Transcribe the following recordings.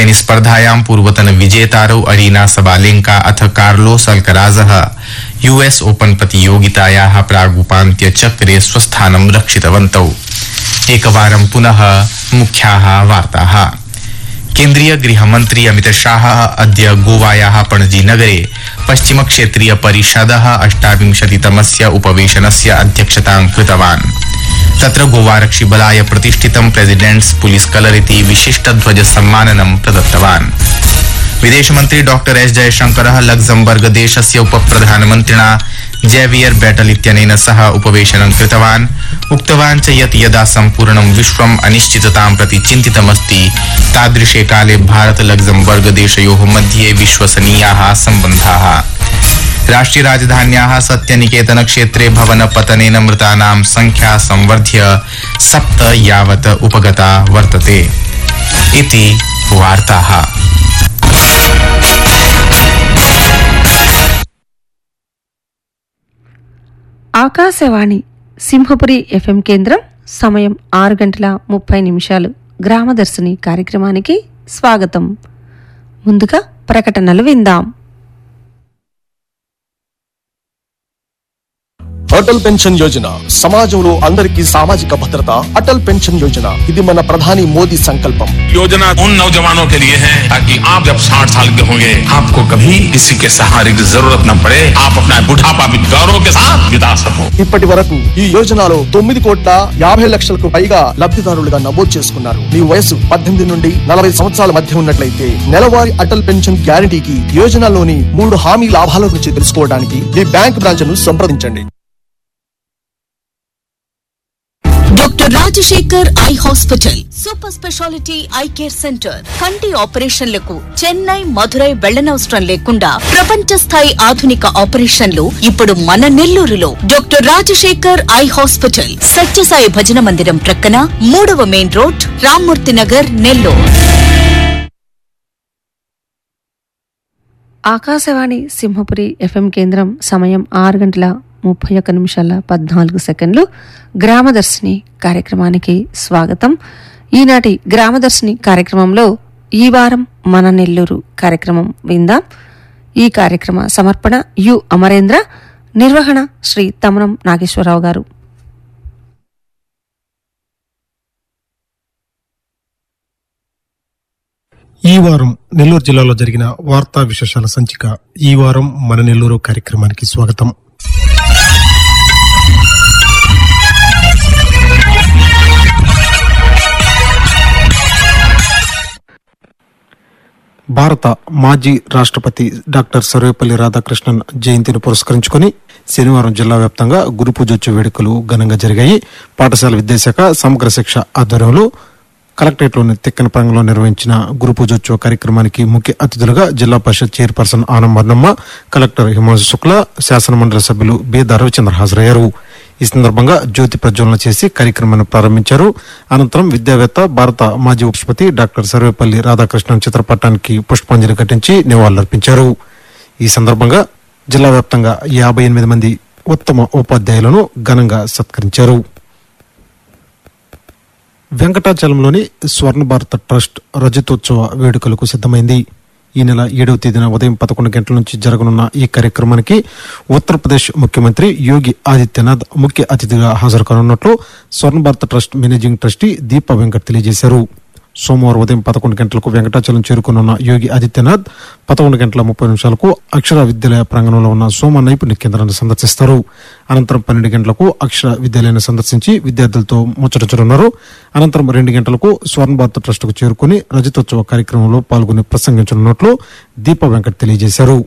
tennis स्पर्धायां पूर्वतन विजेतारौ अरीना सबालेंका अथ कार्लोस अल्कराजः यूएस ओपन प्रतियोगितायाः प्रागुपान्त्यचक्रे स्वस्थानं रक्षितवन्तौ एकवारं पुनः मुख्याः वार्ताः केन्द्रीय गृहमन्त्री अमितशाहः अद्य गोवायाः पणजीनगरे पश्चिमक्षेत्रीय परिषदः अष्टाविंशतितमस्य उपवेशनस्य अध्यक्षतां कृतवान् तत्र गोवारक्षिबलाय प्रतिष्ठितं प्रेसिडेण्ट्स् पुलिस कलर इति विशिष्टध्वज सम्माननं प्रदत्तवान् विदेशमन्त्री डॉ एस जयशंकरः लग्जमबर्ग देशस्य उपप्रधानमन्त्रिणा जेवियर बैटल इत्यनेन सह उपवेशनं कृतवान् उक्तवान् च यत् यदा सम्पूर्णं विश्वम् अनिश्चिततां प्रति चिन्तितमस्ति तादृशे काले भारत लग्जमबर्ग देशयोः मध्ये विश्वसनीयाः सम्बन्धाः राष्ट्रिय राजधान्याः सत्यनिकेतन क्षेत्रे भवन पतनेन मृतानां संख्या संवर्ध्य सप्त यावत् उपगता वर्तते इति वार्ताः ఆకాశవాణి సింహపురి ఎఫ్ఎం కేంద్రం సమయం ఆరు గంటల ముప్పై నిమిషాలు గ్రామదర్శిని కార్యక్రమానికి స్వాగతం ముందుగా ప్రకటనలు విందాం అటల్ పెన్షన్ యోజన సమాజంలో అందరికీ సామాజిక భద్రత అటల్ పెన్షన్ యోజన ఇది మన ప్రధాని మోదీ సంకల్పం योजना उन नौजवानों के लिए है ताकि आप जब 60 साल के होंगे आपको कभी किसी के सहारे की जरूरत न पड़े आप अपना बुढ़ापा भी गौरव के साथ बिता सको ఇప్పటి వరకు ఈ యోజనలో తొమ్మిది కోట్ల యాభై లక్షలకు పైగా లబ్ధిదారులుగా నమోదు చేసుకున్నారు మీ వయసు పద్దెనిమిది నుండి నలభై సంవత్సరాల మధ్య ఉన్నట్లయితే నెలవారీ అటల్ పెన్షన్ గ్యారంటీకి యోజనలోని మూడు హామీ లాభాల గురించి తెలుసుకోవడానికి మీ బ్యాంక్ బ్రాంచ్ ను సంప్రదించండి doctor Rajasekhar eye hospital super speciality eye care centre కంటి ఆపరేషన్లకు చెన్నై మధురై వెళ్లనవసరం లేకుండా ప్రపంచ స్థాయి ఆధునిక ఆపరేషన్లు ఇప్పుడు మన నెల్లూరులో doctor Rajasekhar eye hospital Satya Sai భజన మందిరం ప్రక్కన మూడవ main road Rammurthy Nagar Nellore Akashvani Simhapuri FM కేంద్రం సమయం ఆరు గంటల ముప్పై ఒక్క నిమిషాల పద్నాలుగు సెకండ్లు గ్రామదర్శిని కార్యక్రమానికి స్వాగతం ఈనాటి గ్రామదర్శిని కార్యక్రమంలో ఈ వారం మన నెల్లూరు కార్యక్రమం విందాం ఈ కార్యక్రమ సమర్పణ యు అమరేంద్ర నిర్వహణ శ్రీ తమనం నాగేశ్వరరావు గారు ఈ వారం నెల్లూరు జిల్లాలో జరిగిన వార్తా విశేషాల సంచిక ఈ వారం మన నెల్లూరు కార్యక్రమానికి స్వాగతం భారత మాజీ రాష్ట్రపతి డాక్టర్ సర్వేపల్లి రాధాకృష్ణన్ జయంతిని పురస్కరించుకొని శనివారం జిల్లా వ్యాప్తంగా గురు పూజోత్సవ వేడుకలు ఘనంగా జరిగాయి పాఠశాల విద్యాశాఖ సమగ్ర శిక్ష ఆధ్వర్యంలో కలెక్టరేట్లోని తిక్కన ప్రాంగంలో నిర్వహించిన గురు పూజోత్సవ కార్యక్రమానికి ముఖ్య అతిథులుగా జిల్లా పరిషత్ చైర్పర్సన్ ఆనం వర్ణమ్మ కలెక్టర్ హిమాంశు శుక్ల శాసనమండలి సభ్యులు బి రవిచంద్ర హాజరయ్యారు ఈ సందర్భంగా జ్యోతి ప్రజ్వలన చేసి కార్యక్రమాన్ని ప్రారంభించారు అనంతరం విద్యావేత్త భారత మాజీ ఉపరాష్ట్రపతి డాక్టర్ సర్వేపల్లి రాధాకృష్ణన్ చిత్రపటానికి పుష్పాంజలి ఘటించి నివాళులర్పించారు ఈ సందర్భంగా జిల్లా వ్యాప్తంగా యాభై ఎనిమిది మంది ఉత్తమ ఉపాధ్యాయులను ఘనంగా సత్కరించారు వెంకటాచలంలోని స్వర్ణ భారత ట్రస్ట్ రజతోత్సవ వేడుకలకు సిద్ధమైంది ఈ నెల ఏడవ తేదీన ఉదయం పదకొండు గంటల నుంచి జరగనున్న ఈ కార్యక్రమానికి ఉత్తరప్రదేశ్ ముఖ్యమంత్రి యోగి ఆదిత్యనాథ్ ముఖ్య అతిథిగా హాజరు కానున్నట్లు Swarna Bharat trust managing trustee Deepa Venkat తెలియజేశారు సోమవారం ఉదయం పదకొండు గంటలకు వెంకటాచలం చేరుకున్న యోగి ఆదిత్యనాథ్ పదకొండు గంటల ముప్పై నిమిషాలకు అక్షర విద్యాలయ ప్రాంగణంలో ఉన్న సోమ నైపుణ్య కేంద్రాన్ని సందర్శిస్తారు అనంతరం పన్నెండు గంటలకు అక్షర విద్యాలయాన్ని సందర్శించి విద్యార్థులతో ముచ్చటించనున్నారు అనంతరం రెండు గంటలకు స్వర్ణ భారత ట్రస్టుకు చేరుకుని రజతోత్సవ కార్యక్రమంలో పాల్గొని ప్రసంగించనున్నట్లు దీప వెంకట్ తెలియజేశారు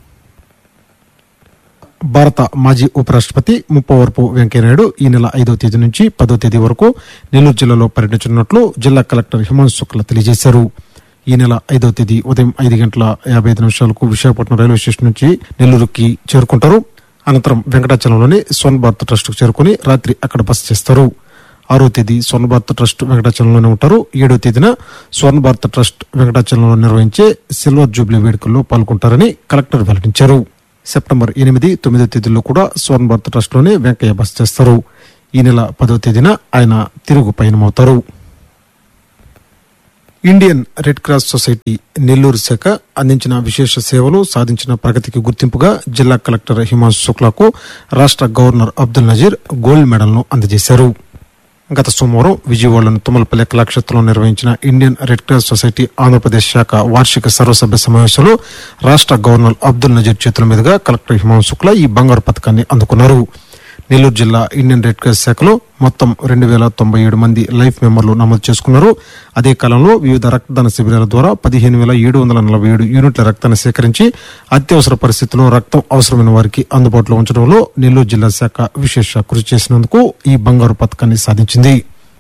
భారత మాజీ ఉపరాష్ట్రపతి ముప్పవరపు వెంకయ్యనాయుడు ఈ నెల ఐదవ తేదీ నుంచి పదో తేదీ వరకు నెల్లూరు జిల్లాలో పర్యటించనున్నట్లు జిల్లా కలెక్టర్ హిమాంశు శుక్ల తెలియజేశారు ఈ నెల ఐదవ తేదీ ఉదయం ఐదు గంటల యాభై ఐదు నిమిషాలకు విశాఖపట్నం రైల్వే స్టేషన్ నుంచి నెల్లూరుకి చేరుకుంటారు అనంతరం వెంకటాచలంలోని స్వర్ణ భారత్ ట్రస్టుకు చేరుకుని రాత్రి అక్కడ బస చేస్తారు ఆరో తేదీ స్వర్ణ భారత ట్రస్ట్ వెంకటాచలంలోనే ఉంటారు ఏడో తేదీన స్వర్ణ భారత ట్రస్ట్ వెంకటాచలంలో నిర్వహించే సిల్వర్ జూబ్లీ వేడుకల్లో పాల్గొంటారని కలెక్టర్ వెల్లడించారు సెప్టెంబర్ ఎనిమిది తొమ్మిదో తేదీల్లో కూడా స్వర్ణ భారత ట్రస్ట్లోనే వెంకయ్య బస చేస్తారు ఈ నెల పదో తేదీన ఆయన తిరుగు పయనమవుతారు Indian Red Cross Society Nellore శాఖ అందించిన విశేష సేవలు సాధించిన ప్రగతికి గుర్తింపుగా జిల్లా కలెక్టర్ హిమాంశు శుక్లాకు రాష్ట్ర గవర్నర్ అబ్దుల్ నజీర్ గోల్డ్ మెడల్ను అందజేశారు గత సోమవారం విజయవాడలోని తుమ్మలపల్లి కళాక్షేత్రంలో నిర్వహించిన Indian Red Cross Society Andhra Pradesh శాఖ వార్షిక సర్వసభ్య సమావేశంలో రాష్ట్ర గవర్నర్ అబ్దుల్ నజీర్ చేతుల మీదుగా కలెక్టర్ హిమాంశు శుక్లా ఈ బంగారు పథకాన్ని అందుకున్నారు నెల్లూరు జిల్లా ఇండియన్ రెడ్ క్రాస్ శాఖలో మొత్తం రెండు వేల తొంభై ఏడు మంది లైఫ్ మెంబర్లు నమోదు చేసుకున్నారు అదే కాలంలో వివిధ రక్తదాన శిబిరాల ద్వారా పదిహేను వేల ఏడు వందల నలభై ఏడు యూనిట్ల రక్తాన్ని సేకరించి అత్యవసర పరిస్థితుల్లో రక్తం అవసరమైన వారికి అందుబాటులో ఉంచడంలో నెల్లూరు జిల్లా శాఖ విశేష కృషి చేసినందుకు ఈ బంగారు పథకాన్ని సాధించింది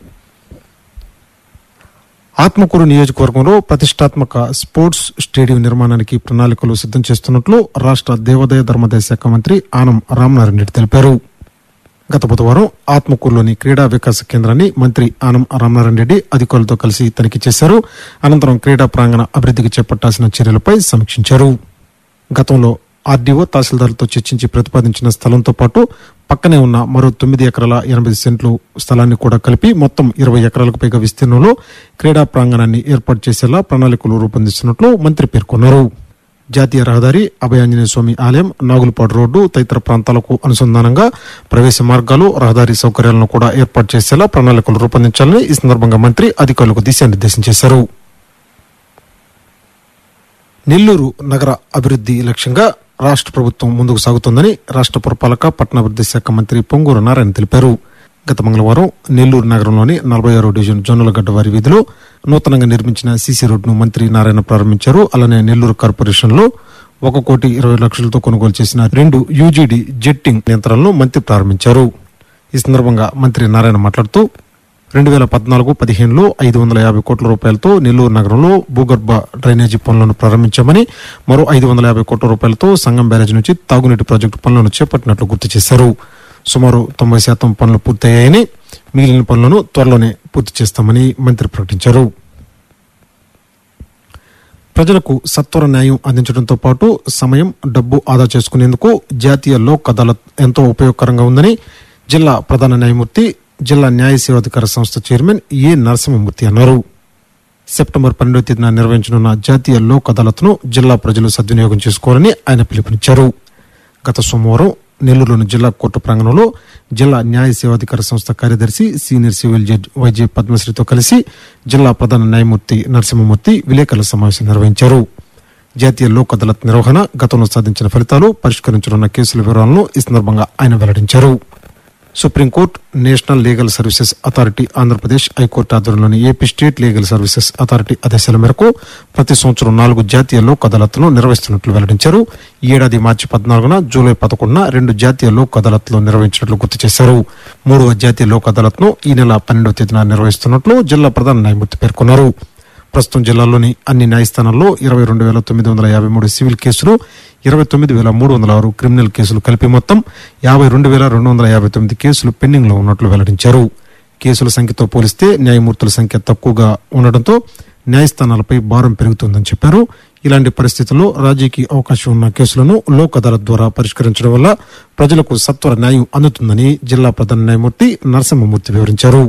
ఆత్మకూరు నియోజకవర్గంలో ప్రతిష్టాత్మక స్పోర్ట్స్ స్టేడియం నిర్మాణానికి ప్రణాళికలు సిద్ధం చేస్తున్నట్లు రాష్ట్ర దేవాదాయ ధర్మాదాయ శాఖ మంత్రి ఆనం రామనారాయణ రెడ్డి తెలిపారు గత బుధవారం ఆత్మకూరులోని క్రీడా వికాస కేంద్రాన్ని మంత్రి ఆనం రామనారాయణ రెడ్డి అధికారులతో కలిసి తనిఖీ చేశారు అనంతరం క్రీడా ప్రాంగణ అభివృద్ధికి చేపట్టాల్సిన చర్యలపై సమీక్షించారు గతంలో ఆర్డీఓ తహసీల్దార్లతో చర్చించి ప్రతిపాదించిన స్థలంతో పాటు పక్కనే ఉన్న మరో తొమ్మిది ఎకరాల ఎనభై సెంట్లు స్థలాన్ని కూడా కలిపి మొత్తం ఇరవై ఎకరాలకు పైగా విస్తీర్ణంలో క్రీడా ప్రాంగణాన్ని ఏర్పాటు చేసేలా ప్రణాళికలు రూపొందిస్తున్నట్లు మంత్రి పేర్కొన్నారు జాతీయ రహదారి అభయాంజనేయ స్వామి ఆలయం నాగులపాడు రోడ్డు తదితర ప్రాంతాలకు అనుసంధానంగా ప్రవేశ మార్గాలు రహదారి సౌకర్యాలను కూడా ఏర్పాటు చేసేలా ప్రణాళికలు రూపొందించాలని ఈ సందర్భంగా మంత్రి అధికారులకు దిశానిర్దేశం చేశారు నెల్లూరు నగర అభివృద్ధి లక్ష్యంగా రాష్ట్ర ప్రభుత్వం ముందుకు సాగుతోందని రాష్ట్ర పురపాలక పట్టణాభివృద్ధి శాఖ మంత్రి పొంగూరు నారాయణ తెలిపారు గత మంగళవారం నెల్లూరు నగరంలోని నలభై ఆరో డివిజన్ జొన్నలగడ్డ వారి వీధిలో నూతనంగా నిర్మించిన సీసీ రోడ్డును మంత్రి నారాయణ ప్రారంభించారు అలానే నెల్లూరు కార్పొరేషన్ లో ఒక కోటి ఇరవై లక్షలతో కొనుగోలు చేసిన రెండు యూజీడీ జెట్టింగ్ యంత్రాలను మంత్రి ప్రారంభించారు ఈ సందర్భంగా మంత్రి నారాయణ మాట్లాడుతూ రెండు వేల పద్నాలుగు పదిహేనులో ఐదు వందల యాభై కోట్ల రూపాయలతో నెల్లూరు నగరంలో భూగర్భ డ్రైనేజీ పనులను ప్రారంభించామని మరో ఐదు వందల యాభై కోట్ల రూపాయలతో సంగం బ్యారేజ్ నుంచి తాగునీటి ప్రాజెక్టు పనులను చేపట్టినట్లు గుర్తు చేశారు సుమారు తొంభై శాతం పనులు పూర్తయ్యాయని మిగిలిన పనులను త్వరలోనే పూర్తి చేస్తామని మంత్రి ప్రకటించారు ప్రజలకు సత్వర న్యాయం అందించడంతో పాటు సమయం డబ్బు ఆదా చేసుకునేందుకు జాతీయ లోక్ అదాలత్ ఎంతో ఉపయోగకరంగా ఉందని జిల్లా ప్రధాన న్యాయమూర్తి జిల్లా న్యాయ సేవాధికార సంస్థ చైర్మన్ ఏ నరసింహమూర్తి అన్నారు సెప్టెంబర్ పన్నెండవ తేదీన నిర్వహించనున్న జాతీయ లోక్ అదాలత్ను జిల్లా ప్రజలు సద్వినియోగం చేసుకోవాలని ఆయన పిలుపునిచ్చారు గత సోమవారం నెల్లూరులోని జిల్లా కోర్టు ప్రాంగణంలో జిల్లా న్యాయ సేవాధికార సంస్థ కార్యదర్శి సీనియర్ సివిల్ జడ్జి వైజే పద్మశ్రీతో కలిసి జిల్లా ప్రధాన న్యాయమూర్తి నరసింహమూర్తి విలేకరుల సమావేశం నిర్వహించారు జాతీయ లోక్ అదాలత్ నిర్వహణ గతంలో సాధించిన ఫలితాలు పరిష్కరించనున్న కేసుల వివరాలను ఈ సందర్భంగా ఆయన వెల్లడించారు supreme court national legal services authority Andhra Pradesh high court ఆధ్వర్యంలోని AP state legal services authority ఆదేశాల మేరకు ప్రతి సంవత్సరం నాలుగు జాతీయ లోక్ అదాలత్లను నిర్వహిస్తున్నట్లు వెల్లడించారు ఈ ఏడాది మార్చి పద్నాలుగున జూలై పదకొండున రెండు జాతీయ లోక్ అదాలత్లు నిర్వహించినట్లు గుర్తు చేశారు మూడవ జాతీయ లోక్ అదాలత్ను ఈ నెల పన్నెండవ తేదీన నిర్వహిస్తున్నట్లు జిల్లా ప్రధాన న్యాయమూర్తి పేర్కొన్నారు ప్రస్తుతం జిల్లాలోని అన్ని న్యాయస్థానాల్లో ఇరవై రెండు వేల తొమ్మిది వందల యాభై మూడు సివిల్ కేసులు ఇరవై తొమ్మిది వేల మూడు వందల ఆరు క్రిమినల్ కేసులు కలిపి మొత్తం యాభై రెండు వేల రెండు వందల యాభై తొమ్మిది కేసులు పెండింగ్ లో ఉన్నట్లు వెల్లడించారు కేసుల సంఖ్యతో పోలిస్తే న్యాయమూర్తుల సంఖ్య తక్కువగా ఉండడంతో న్యాయస్థానాలపై భారం పెరుగుతుందని చెప్పారు ఇలాంటి పరిస్థితుల్లో రాజీకి అవకాశం ఉన్న కేసులను లోక్ అదాలత్ ద్వారా పరిష్కరించడం వల్ల ప్రజలకు సత్వర న్యాయం అందుతుందని జిల్లా ప్రధాన న్యాయమూర్తి నరసింహమూర్తి వివరించారు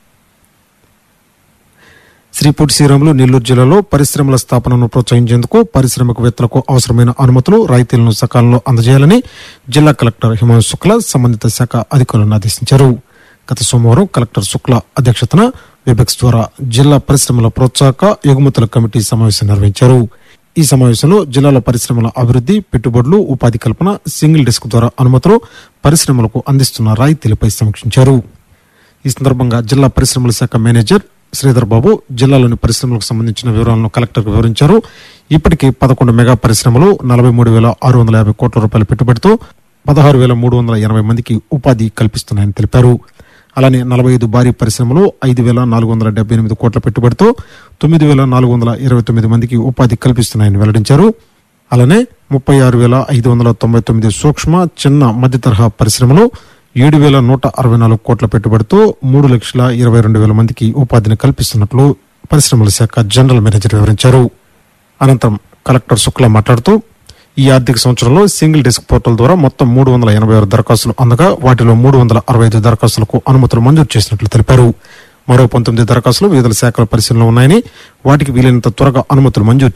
శ్రీ పొట్టి శ్రీరాములు నెల్లూరు జిల్లాలో పరిశ్రమల స్థాపనను ప్రోత్సహించేందుకు పారిశ్రామికవేత్తలకు అవసరమైన అనుమతులు రాయితీలను సకాలంలో అందజేయాలని జిల్లా కలెక్టర్ హిమాంశు శుక్లా సంబంధిత శాఖ అధికారులను ఆదేశించారు గత సోమవారం కలెక్టర్ శుక్లా అధ్యక్షతన వెబెక్స్ ద్వారా జిల్లా పరిశ్రమల ప్రోత్సాహక ఎగుమతుల కమిటీ సమావేశం నిర్వహించారు ఈ సమావేశంలో జిల్లాల పరిశ్రమల అభివృద్ధి పెట్టుబడులు ఉపాధి కల్పన సింగిల్ డెస్క్ ద్వారా అనుమతులు పరిశ్రమలకు అందిస్తున్న రాయితీలపై సమీక్షించారు ఈ సందర్భంగా జిల్లా పరిశ్రమల శాఖ మేనేజర్ శ్రీధర్ బాబు జిల్లాలోని పరిశ్రమలకు సంబంధించిన వివరాలను కలెక్టర్కు వివరించారు ఇప్పటికే పదకొండు మెగా పరిశ్రమలు నలభై మూడు వేల ఆరు వందల యాభై కోట్ల రూపాయల పెట్టుబడితో పదహారు వేల మూడు వందల ఎనభై మందికి ఉపాధి కల్పిస్తున్నాయని తెలిపారు అలానే నలభై ఐదు భారీ పరిశ్రమలు ఐదు వేల నాలుగు వందల డెబ్బై ఎనిమిది కోట్ల పెట్టుబడితో తొమ్మిది వేల నాలుగు వందల ఇరవై తొమ్మిది మందికి ఉపాధి కల్పిస్తున్నాయని వెల్లడించారు అలానే ముప్పై ఆరు వేల ఐదు వందల తొంభై తొమ్మిది సూక్ష్మ చిన్న మధ్య తరహా పరిశ్రమలు ఏడు వేల నూట అరవై నాలుగు కోట్ల పెట్టుబడితో మూడు లక్షల ఇరవై రెండు వేల మందికి ఉపాధిని కల్పిస్తున్నట్లు పరిశ్రమల శాఖ జనరల్ మేనేజర్ వివరించారు అనంతరం కలెక్టర్ శుక్లా మాట్లాడుతూ ఈ ఆర్థిక సంవత్సరంలో సింగిల్ డెస్క్ పోర్టల్ ద్వారా మొత్తం మూడు వందల ఎనభై ఆరు దరఖాస్తులు అందగా వాటిలో మూడు వందల అరవై ఐదు దరఖాస్తులకు అనుమతులు మంజూరు చేసినట్లు తెలిపారు మరో పంతొమ్మిది దరఖాస్తులు వివిధ శాఖల పరిశీలనలో ఉన్నాయని వాటికి వీలైనంత త్వరగా అనుమతులు మంజూరు